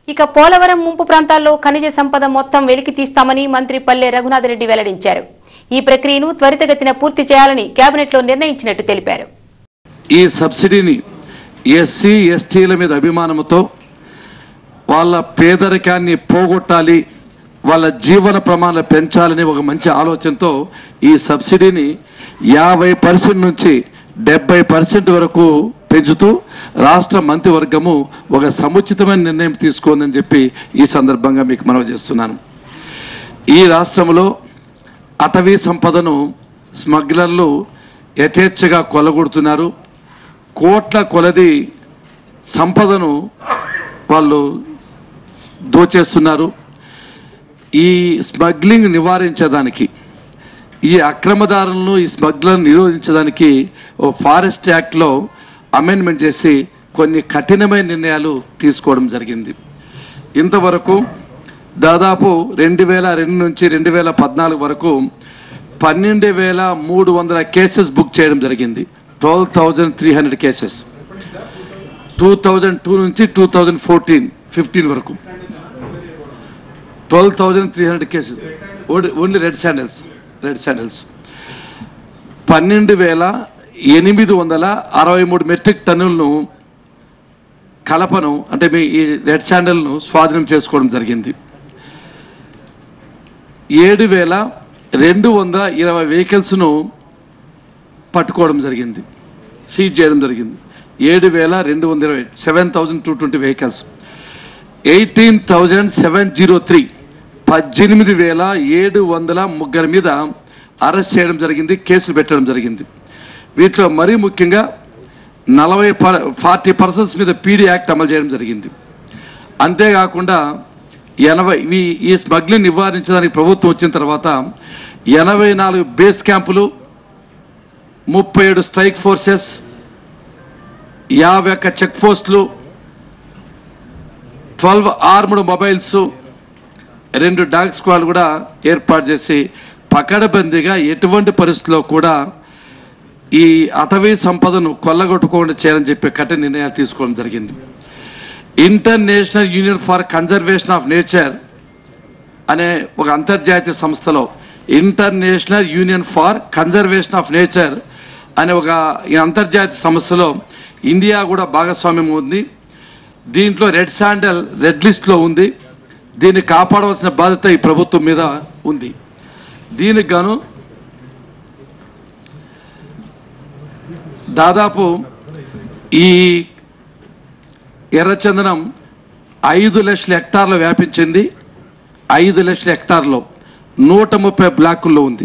ఇక పోలవరం ముంపు ప్రాంతాల్లో ఖనిజ సంపద మొత్తం వెలికి తీస్తామని మంత్రి పల్లె రఘునాథ్ రెడ్డి వెల్లడించారు ఈ ప్రక్రియను త్వరితగతిన పూర్తి చేయాలని కేబినెట్లో నిర్ణయించినట్టు తెలిపారు ఈ సబ్సిడీని ఎస్సీ ఎస్టీల మీద అభిమానంతో వాళ్ళ పేదరికాన్ని పోగొట్టాలి వాళ్ళ జీవన ప్రమాణాలు పెంచాలని ఒక మంచి ఆలోచనతో ఈ సబ్సిడీని యాభై పర్సెంట్ నుంచి డెబ్బై పర్సెంట్ వరకు పెంచుతూ రాష్ట్ర మంత్రివర్గము ఒక సముచితమైన నిర్ణయం తీసుకుందని చెప్పి ఈ సందర్భంగా మీకు మనవి చేస్తున్నాను ఈ రాష్ట్రంలో అటవీ సంపదను స్మగ్లర్లు యథేచ్ఛగా కొలగొడుతున్నారు కోట్ల కొలది సంపదను వాళ్ళు దోచేస్తున్నారు ఈ స్మగ్లింగ్ నివారించడానికి ఈ అక్రమదారులను ఈ స్మగ్లర్ను నిరోధించడానికి ఓ ఫారెస్ట్ యాక్ట్లో అమెండ్మెంట్ చేసి కొన్ని కఠినమైన నిర్ణయాలు తీసుకోవడం జరిగింది ఇంతవరకు దాదాపు రెండు వేల రెండు నుంచి రెండు వేల పద్నాలుగు వరకు పన్నెండు వేల మూడు వందల కేసెస్ బుక్ చేయడం జరిగింది twelve thousand three hundred cases two thousand two నుంచి టూ థౌజండ్ ఫోర్టీన్ ఫిఫ్టీన్ వరకు twelve thousand three hundred cases only red sandals red sandals పన్నెండు వేల ఎనిమిది వందల అరవై మూడు మెట్రిక్ టన్నులను కలపను అంటే మీ ఈ రెడ్ శాండల్ను స్వాధీనం చేసుకోవడం జరిగింది ఏడు వేల రెండు వందల ఇరవై వెహికల్స్ను పట్టుకోవడం జరిగింది సీజ్ చేయడం జరిగింది ఏడు వేల రెండు వందల ఇరవై seven thousand two twenty vehicles eighteen thousand seven zero three పద్దెనిమిది వేల ఏడు వందల ముగ్గురు మీద అరెస్ట్ చేయడం జరిగింది కేసులు పెట్టడం జరిగింది వీటిలో మరీ ముఖ్యంగా నలభై పర్ ఫార్టీ పర్సన్స్ మీద పీడీ యాక్ట్ అమలు చేయడం జరిగింది అంతేకాకుండా ఎనభై ఈ ఈ స్మగ్లింగ్ నివారించడానికి ప్రభుత్వం వచ్చిన తర్వాత ఎనభై నాలుగు బేస్ క్యాంపులు ముప్పై ఏడు స్ట్రైక్ ఫోర్సెస్ యాభై ఒక్క చెక్ పోస్టులు ట్వెల్వ్ ఆర్మ్డ్ మొబైల్స్ రెండు డాగ్ స్క్వాడ్ కూడా ఏర్పాటు చేసి పకడబందీగా ఎటువంటి పరిస్థితుల్లో కూడా ఈ అటవీ సంపదను కొల్లగొట్టుకోకుండా చేయాలని చెప్పి కఠిన నిర్ణయాలు తీసుకోవడం జరిగింది International Union for Conservation of Nature అనే ఒక అంతర్జాతీయ సంస్థలో International Union for Conservation of Nature అనే ఒక ఈ అంతర్జాతీయ సంస్థలో ఇండియా కూడా భాగస్వామ్యం ఉంది దీంట్లో రెడ్ శాండల్ రెడ్ లిస్ట్లో ఉంది దీన్ని కాపాడవలసిన బాధ్యత ఈ ప్రభుత్వం మీద ఉంది దీనికి గాను దాదాపు ఈ ఎర్రచందనం ఐదు లక్షల హెక్టార్లు వ్యాపించింది ఐదు లక్షల హెక్టార్లో నూట ముప్పై బ్లాకుల్లో ఉంది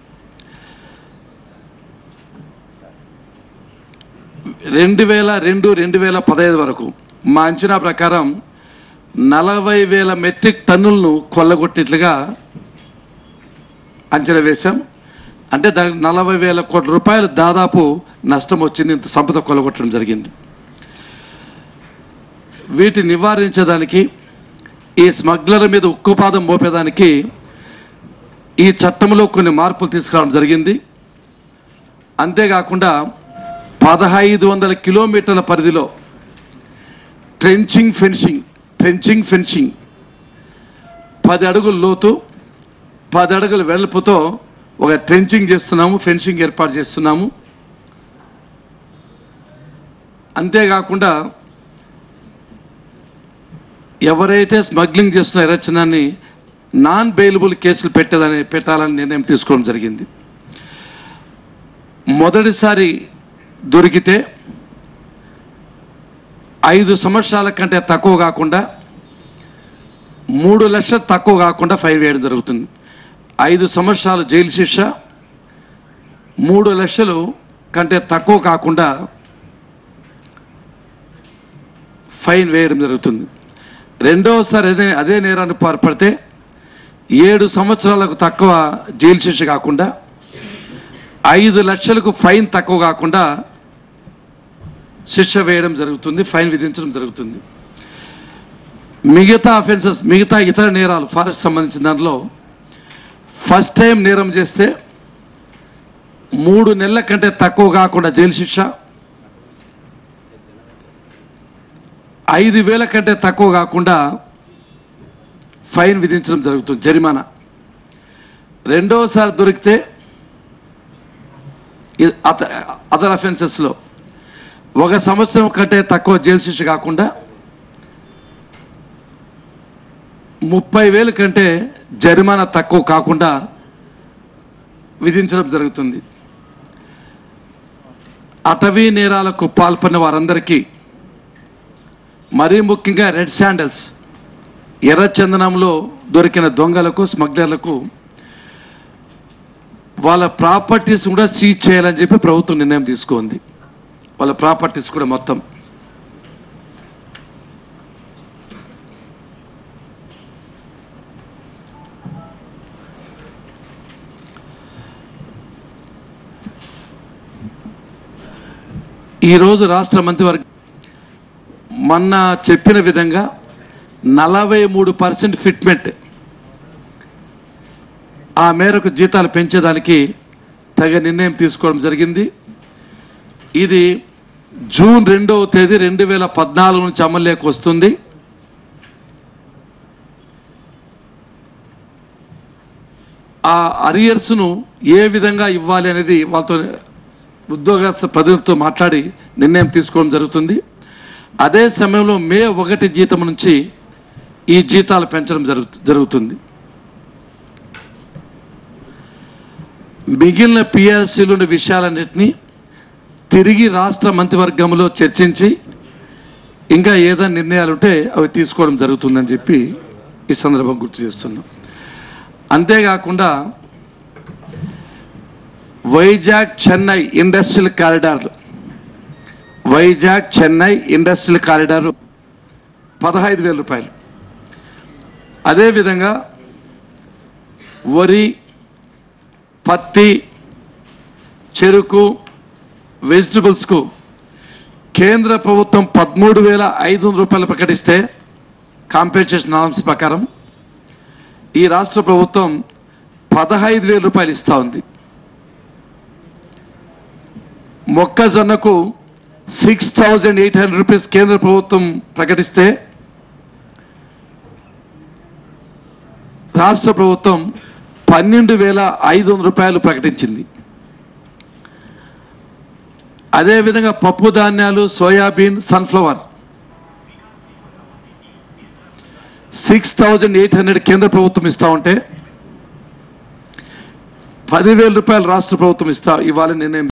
రెండు వేల రెండు రెండు వేల పదహైదు వరకు మా అంచనా ప్రకారం నలభై వేల మెట్రిక్ టన్నులను కొల్లగొట్టినట్లుగా అంచనా వేశాం అంటే దానికి నలభై వేల కోట్ల రూపాయలు దాదాపు నష్టం వచ్చింది ఇంత సంపద కొల్లగొట్టడం జరిగింది వీటిని నివారించడానికి ఈ స్మగ్లర్ల మీద ఉక్కుపాదం మోపేదానికి ఈ చట్టంలో కొన్ని మార్పులు తీసుకురావడం జరిగింది అంతేకాకుండా పదహైదు వందల కిలోమీటర్ల పరిధిలో ట్రెంచింగ్ ఫెన్సింగ్ ట్రెంచింగ్ ఫెన్సింగ్ పది అడుగుల లోతు పది అడుగుల వెడల్పుతో ఒక ట్రెంచింగ్ చేస్తున్నాము ఫెన్సింగ్ ఏర్పాటు చేస్తున్నాము అంతేకాకుండా ఎవరైతే స్మగ్లింగ్ చేస్తున్న ఎరచనాన్ని నాన్ బెయిలబుల్ కేసులు పెట్టదని పెట్టాలని నిర్ణయం తీసుకోవడం జరిగింది మొదటిసారి దొరికితే ఐదు సంవత్సరాల కంటే తక్కువ కాకుండా మూడు లక్షలు తక్కువ కాకుండా ఫైన్ వేయడం జరుగుతుంది ఐదు సంవత్సరాలు జైలు శిక్ష మూడు లక్షలు కంటే తక్కువ కాకుండా ఫైన్ వేయడం జరుగుతుంది రెండవసారి అదే అదే నేరాన్ని పాల్పడితే ఏడు సంవత్సరాలకు తక్కువ జైలు శిక్ష కాకుండా ఐదు లక్షలకు ఫైన్ తక్కువ కాకుండా శిక్ష వేయడం జరుగుతుంది ఫైన్ విధించడం జరుగుతుంది మిగతా అఫెన్సెస్ మిగతా ఇతర నేరాలు ఫారెస్ట్ సంబంధించిన దాంట్లో ఫస్ట్ టైం నేరం చేస్తే మూడు నెలల కంటే తక్కువ కాకుండా జైలు శిక్ష ఐదు వేల కంటే తక్కువ కాకుండా ఫైన్ విధించడం జరుగుతుంది జరిమానా రెండవసారి దొరికితే ఇ- అత అదర్ అఫెన్సెస్లో ఒక సంవత్సరం కంటే తక్కువ జైలు శిక్ష కాకుండా ముప్పై వేలు కంటే జరిమానా తక్కువ కాకుండా విధించడం జరుగుతుంది అటవీ నేరాలకు పాల్పడిన వారందరికీ మరీ ముఖ్యంగా రెడ్ శాండల్స్ ఎర్రచందనంలో దొరికిన దొంగలకు స్మగ్లర్లకు వాళ్ళ ప్రాపర్టీస్ కూడా సీజ్ చేయాలని చెప్పి ప్రభుత్వం నిర్ణయం తీసుకుంది వాళ్ళ ప్రాపర్టీస్ కూడా మొత్తం ఈరోజు రాష్ట్ర మంత్రివర్గ మొన్న చెప్పిన విధంగా నలభై మూడు పర్సెంట్ ఫిట్మెంట్ ఆ మేరకు జీతాలు పెంచేదానికి తగ నిర్ణయం తీసుకోవడం జరిగింది ఇది జూన్ రెండవ తేదీ రెండు వేల పద్నాలుగు నుంచి అమల్లోకి వస్తుంది ఆ అరియర్స్ను ఏ విధంగా ఇవ్వాలి అనేది వాళ్ళతో ఉద్యోగ ప్రజలతో మాట్లాడి నిర్ణయం తీసుకోవడం జరుగుతుంది అదే సమయంలో మే ఒకటి జీతం నుంచి ఈ జీతాలు పెంచడం జరుగు జరుగుతుంది మిగిలిన పిఆర్సీలోని విషయాలన్నింటినీ తిరిగి రాష్ట్ర మంత్రివర్గంలో చర్చించి ఇంకా ఏదైనా నిర్ణయాలు ఉంటే అవి తీసుకోవడం జరుగుతుందని చెప్పి ఈ సందర్భం గుర్తు చేస్తున్నాం అంతేకాకుండా వైజాగ్ చెన్నై ఇండస్ట్రియల్ కారిడార్లు వైజాగ్ చెన్నై ఇండస్ట్రియల్ కారిడార్ పదహైదు వేల రూపాయలు అదేవిధంగా వరి పత్తి చెరుకు వెజిటబుల్స్కు కేంద్ర ప్రభుత్వం పదమూడు వేల ఐదు వందల రూపాయలు ప్రకటిస్తే కాంపెన్సేషన్ నామ్స్ ప్రకారం ఈ రాష్ట్ర ప్రభుత్వం పదహైదు వేల రూపాయలు ఇస్తూ ఉంది మొక్కజొన్నకు six thousand eight hundred rupees కేంద్ర ప్రభుత్వం ప్రకటిస్తే రాష్ట్ర ప్రభుత్వం పన్నెండు వేల ఐదు వందల రూపాయలు ప్రకటించింది అదేవిధంగా పప్పు ధాన్యాలు soybean sunflower six thousand eight hundred కేంద్ర ప్రభుత్వం ఇస్తా ఉంటే పదివేల రూపాయలు రాష్ట్ర ప్రభుత్వం ఇస్తా ఇవ్వాలని నిర్ణయం